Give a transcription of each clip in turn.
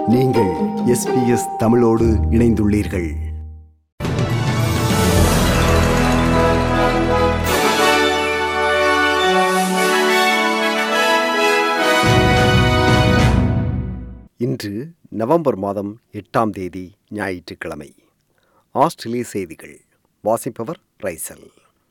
நீங்கள் எஸ்பிஎஸ் தமிழோடு இணைந்துள்ளீர்கள் இன்று நவம்பர் மாதம் எட்டாம் தேதி ஞாயிற்றுக்கிழமை ஆஸ்திரேலிய செய்திகள் வாசிப்பவர் ரைசல்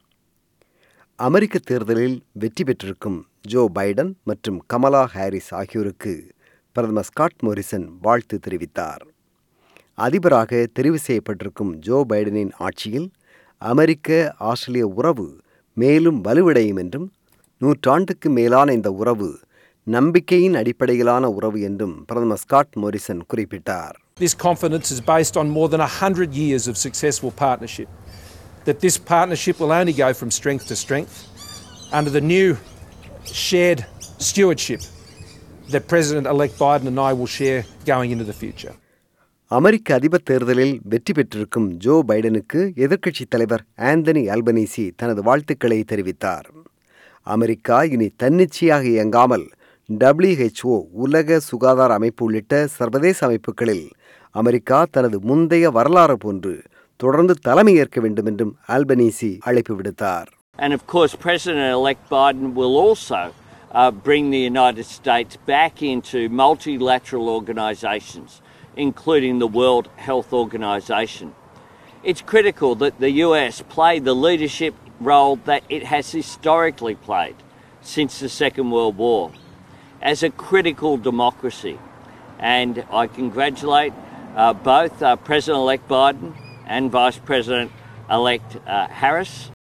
அமெரிக்க தேர்தலில் வெற்றி பெற்றிருக்கும் ஜோ பைடன் மற்றும் கமலா ஹாரிஸ் ஆகியோருக்கு பிரதமர் ஸ்காட் மோரிசன் வாழ்த்து தெரிவித்தார் அதிபராக தெரிவு செய்யப்பட்டிருக்கும் ஜோ பைடனின் ஆட்சியில் அமெரிக்க ஆஸ்திரேலிய உறவு மேலும் வலுவடையும் என்றும் நூற்றாண்டுக்கு மேலான இந்த உறவு நம்பிக்கையின் அடிப்படையிலான உறவு என்றும் பிரதமர் ஸ்காட் மோரிசன் குறிப்பிட்டார் This confidence is based on more than 100 years of successful partnership. That this partnership will only go from strength to strength under the new shared stewardship that President elect Biden and I will share going into the future. அமெரிக்க அதிபர் தேர்தலில் வெற்றி பெற்றிருக்கும் Joe பைடனுக்கு எதிர்க்கட்சித் தலைவர் Anthony Albanese தனது வாழ்த்துக்களை தெரிவித்தார் அமெரிக்கா இனி தன்னிச்சையாக இயங்காமல் WHO உலக சுகாதார அமைப்பு உள்ளிட்ட சர்வதேச அமைப்புகளில் அமெரிக்கா தனது முந்தைய வரலாறு போன்று தொடர்ந்து தலைமையேற்க வேண்டும் என்றும் ஆல்பனீசி அழைப்பு விடுத்தார் And of course, President elect Biden will also uh, bring the United States back into multilateral organisations, including the World Health Organization. It's critical that the US play the leadership role that it has historically played since the Second World War as a critical democracy. And I congratulate uh, both uh, President elect Biden and Vice President elect uh, Harris.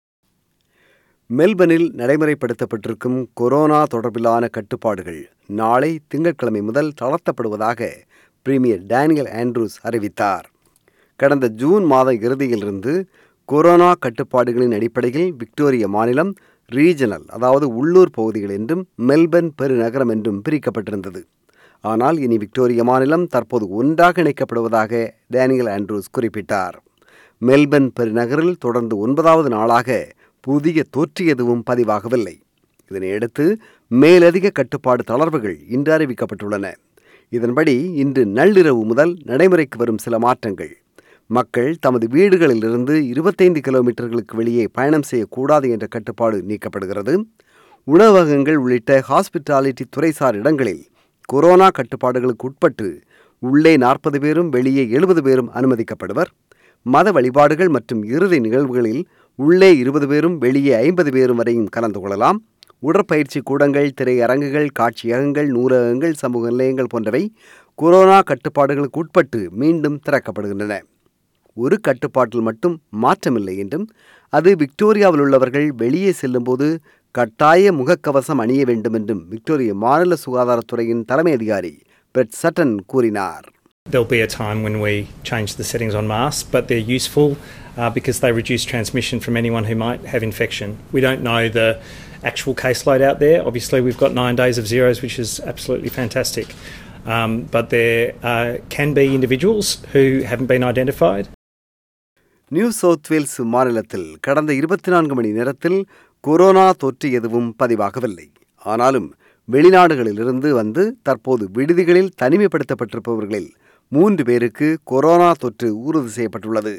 மெல்பர்னில் நடைமுறைப்படுத்தப்பட்டிருக்கும் corona தொடர்பிலான கட்டுப்பாடுகள் நாளை திங்கட்கிழமை முதல் தளர்த்தப்படுவதாக premier Daniel Andrews அறிவித்தார் கடந்த June மாத இறுதியிலிருந்து கொரோனா கட்டுப்பாடுகளின் அடிப்படையில் விக்டோரிய மாநிலம் ரீஜனல் அதாவது உள்ளூர் பகுதிகள் என்றும் மெல்பர்ன் பெருநகரம் என்றும் பிரிக்கப்பட்டிருந்தது ஆனால் இனி விக்டோரிய மாநிலம் தற்போது ஒன்றாக இணைக்கப்படுவதாக டேனியல் ஆண்ட்ரூஸ் குறிப்பிட்டார் மெல்பர்ன் பெருநகரில் தொடர்ந்து ஒன்பதாவது நாளாக புதிய தொற்று எதுவும் பதிவாகவில்லை இதனையடுத்து மேலதிக கட்டுப்பாடு தளர்வுகள் இன்று அறிவிக்கப்பட்டுள்ளன இதன்படி இன்று நள்ளிரவு முதல் நடைமுறைக்கு வரும் சில மாற்றங்கள் மக்கள் தமது வீடுகளிலிருந்து இருபத்தைந்து கிலோமீட்டர்களுக்கு வெளியே பயணம் செய்யக்கூடாது என்ற கட்டுப்பாடு நீக்கப்படுகிறது உணவகங்கள் உள்ளிட்ட ஹாஸ்பிட்டாலிட்டி துறைசார் இடங்களில் கொரோனா கட்டுப்பாடுகளுக்கு உட்பட்டு உள்ளே நாற்பது பேரும் வெளியே எழுபது பேரும் அனுமதிக்கப்படுவர் மத வழிபாடுகள் மற்றும் இறுதி நிகழ்வுகளில் உள்ளே இருபது பேரும் வெளியே ஐம்பது பேரும் வரையும் கலந்து கொள்ளலாம் உடற்பயிற்சி கூடங்கள் திரையரங்குகள் காட்சியகங்கள் நூலகங்கள் சமூக நிலையங்கள் போன்றவை கொரோனா கட்டுப்பாடுகளுக்கு உட்பட்டு மீண்டும் திறக்கப்படுகின்றன ஒரு கட்டுப்பாட்டில் மட்டும் மாற்றமில்லை என்றும் அது விக்டோரியாவில் உள்ளவர்கள் வெளியே செல்லும்போது கட்டாய முகக்கவசம் அணிய வேண்டும் என்றும் விக்டோரிய மாநில சுகாதாரத்துறையின் தலைமை அதிகாரி பிரெட் சட்டன் கூறினார் There'll be a time when we change the settings on masks, but they're useful uh, because they reduce transmission from anyone who might have infection. We don't know the actual caseload out there. Obviously, we've got nine days of zeros, which is absolutely fantastic. Um, but there uh, can be individuals who haven't been identified. New South Wales மாநிலத்தில் கடந்த இருபத்தி நான்கு மணி நேரத்தில் corona தொற்று எதுவும் பதிவாகவில்லை ஆனாலும் வெளிநாடுகளிலிருந்து வந்து தற்போது விடுதிகளில் தனிமைப்படுத்தப்பட்டிருப்பவர்களில் மூன்று பேருக்கு கொரோனா தொற்று உறுதி செய்யப்பட்டுள்ளது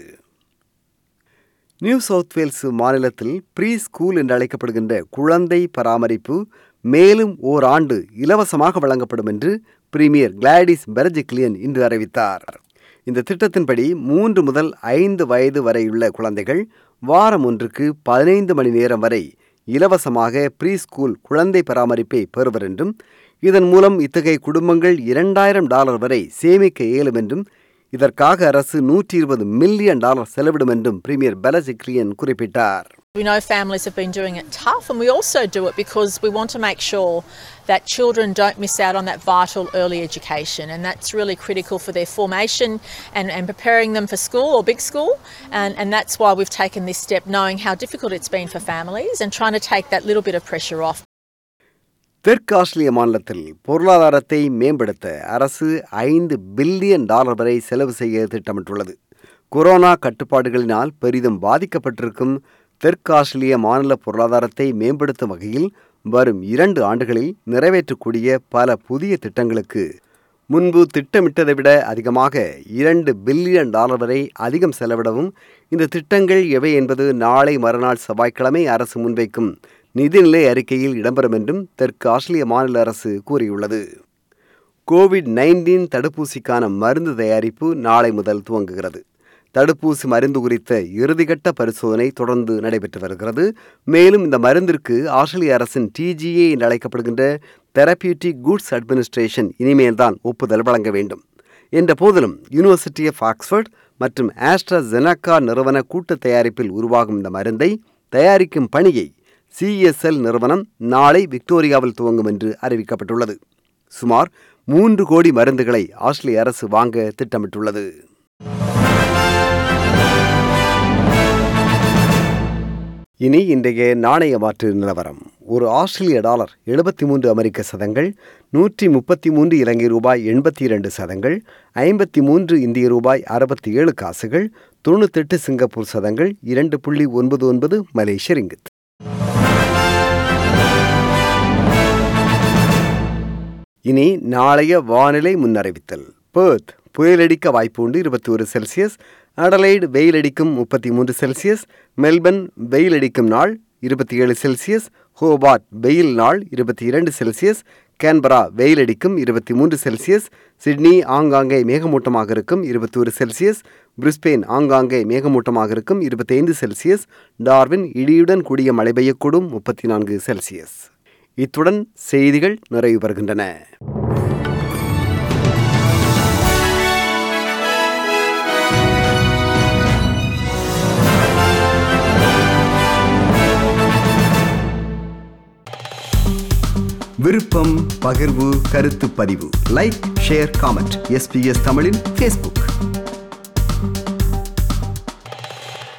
நியூ சவுத் வேல்ஸ் மாநிலத்தில் ப்ரீ ஸ்கூல் என்று அழைக்கப்படுகின்ற குழந்தை பராமரிப்பு மேலும் ஓராண்டு இலவசமாக வழங்கப்படும் என்று பிரீமியர் கிளாடிஸ் பெர்ஜிக்லியன் இன்று அறிவித்தார் இந்த திட்டத்தின்படி மூன்று முதல் ஐந்து வயது வரையுள்ள குழந்தைகள் வாரம் ஒன்றுக்கு பதினைந்து மணி நேரம் வரை இலவசமாக ப்ரீ ஸ்கூல் குழந்தை பராமரிப்பை பெறுவர் என்றும் இதன் மூலம் இத்தகைய குடும்பங்கள் இரண்டாயிரம் டாலர் வரை சேமிக்க இயலும் என்றும் இதற்காக அரசு நூற்றி இருபது மில்லியன் டாலர் செலவிடும் என்றும் பிரீமியர் பெலசிக்லியன் குறிப்பிட்டார் We know families have been doing it tough, and we also do it because we want to make sure that children don't miss out on that vital early education, and that's really critical for their formation and, and preparing them for school or big school. And, and that's why we've taken this step, knowing how difficult it's been for families and trying to take that little bit of pressure off. தெற்கு ஆஸ்திரேலிய மாநிலத்தில் பொருளாதாரத்தை மேம்படுத்த அரசு ஐந்து billion dollar வரை செலவு செய்ய திட்டமிட்டுள்ளது கொரோனா கட்டுப்பாடுகளினால் பெரிதும் பாதிக்கப்பட்டிருக்கும் தெற்கு ஆஸ்திரேலிய மாநில பொருளாதாரத்தை மேம்படுத்தும் வகையில் வரும் இரண்டு ஆண்டுகளில் நிறைவேற்றக்கூடிய பல புதிய திட்டங்களுக்கு முன்பு திட்டமிட்டதை விட அதிகமாக இரண்டு பில்லியன் டாலர் வரை அதிகம் செலவிடவும் இந்த திட்டங்கள் எவை என்பது நாளை மறுநாள் செவ்வாய்க்கிழமை அரசு முன்வைக்கும் நிதிநிலை அறிக்கையில் இடம்பெறும் என்றும் தெற்கு ஆஸ்திரேலிய மாநில அரசு கூறியுள்ளது கோவிட் நைன்டீன் தடுப்பூசிக்கான மருந்து தயாரிப்பு நாளை முதல் துவங்குகிறது தடுப்பூசி மருந்து குறித்த இறுதிக்கட்ட பரிசோதனை தொடர்ந்து நடைபெற்று வருகிறது மேலும் இந்த மருந்திற்கு ஆஸ்திரேலிய அரசின் டிஜிஏ என்று அழைக்கப்படுகின்ற தெரபியூட்டிக் குட்ஸ் அட்மினிஸ்ட்ரேஷன் இனிமேல்தான் ஒப்புதல் வழங்க வேண்டும் என்ற போதிலும் யூனிவர்சிட்டி ஆஃப் ஆக்ஸ்போர்ட் மற்றும் ஆஸ்ட்ராஜெனக்கா நிறுவன கூட்டு தயாரிப்பில் உருவாகும் இந்த மருந்தை தயாரிக்கும் பணியை சிஎஸ்எல் நிறுவனம் நாளை விக்டோரியாவில் துவங்கும் என்று அறிவிக்கப்பட்டுள்ளது சுமார் மூன்று கோடி மருந்துகளை ஆஸ்திரேலிய அரசு வாங்க திட்டமிட்டுள்ளது இனி இன்றைய நாணய மாற்று நிலவரம் ஒரு ஆஸ்திரேலிய டாலர் எழுபத்தி மூன்று அமெரிக்க சதங்கள் நூற்றி முப்பத்தி மூன்று இலங்கை ரூபாய் எண்பத்தி இரண்டு சதங்கள் ஐம்பத்தி மூன்று இந்திய ரூபாய் அறுபத்தி ஏழு காசுகள் தொண்ணூத்தெட்டு சிங்கப்பூர் சதங்கள் இரண்டு புள்ளி ஒன்பது ஒன்பது மலேசிய ரிங்கித் இனி நாளைய வானிலை முன்னறிவித்தல் பேர்த் புயலடிக்க வாய்ப்பு உண்டு இருபத்தி ஒரு செல்சியஸ் அடலைடு வெயிலடிக்கும் முப்பத்தி மூன்று செல்சியஸ் மெல்பர்ன் வெயிலடிக்கும் நாள் இருபத்தி ஏழு செல்சியஸ் ஹோபார்ட் வெயில் நாள் இருபத்தி இரண்டு செல்சியஸ் கேன்பரா வெயிலடிக்கும் இருபத்தி மூன்று செல்சியஸ் சிட்னி ஆங்காங்கே மேகமூட்டமாக இருக்கும் இருபத்தி ஒரு செல்சியஸ் பிரிஸ்பெயின் ஆங்காங்கே மேகமூட்டமாக இருக்கும் இருபத்தைந்து செல்சியஸ் டார்வின் இடியுடன் கூடிய மழை பெய்யக்கூடும் முப்பத்தி நான்கு செல்சியஸ் இத்துடன் செய்திகள் நிறைவு பெறுகின்றன விருப்பம் பகிர்வு கருத்து பதிவு லைக் ஷேர் காமெண்ட் எஸ்பிஎஸ் தமிழின் ஃபேஸ்புக்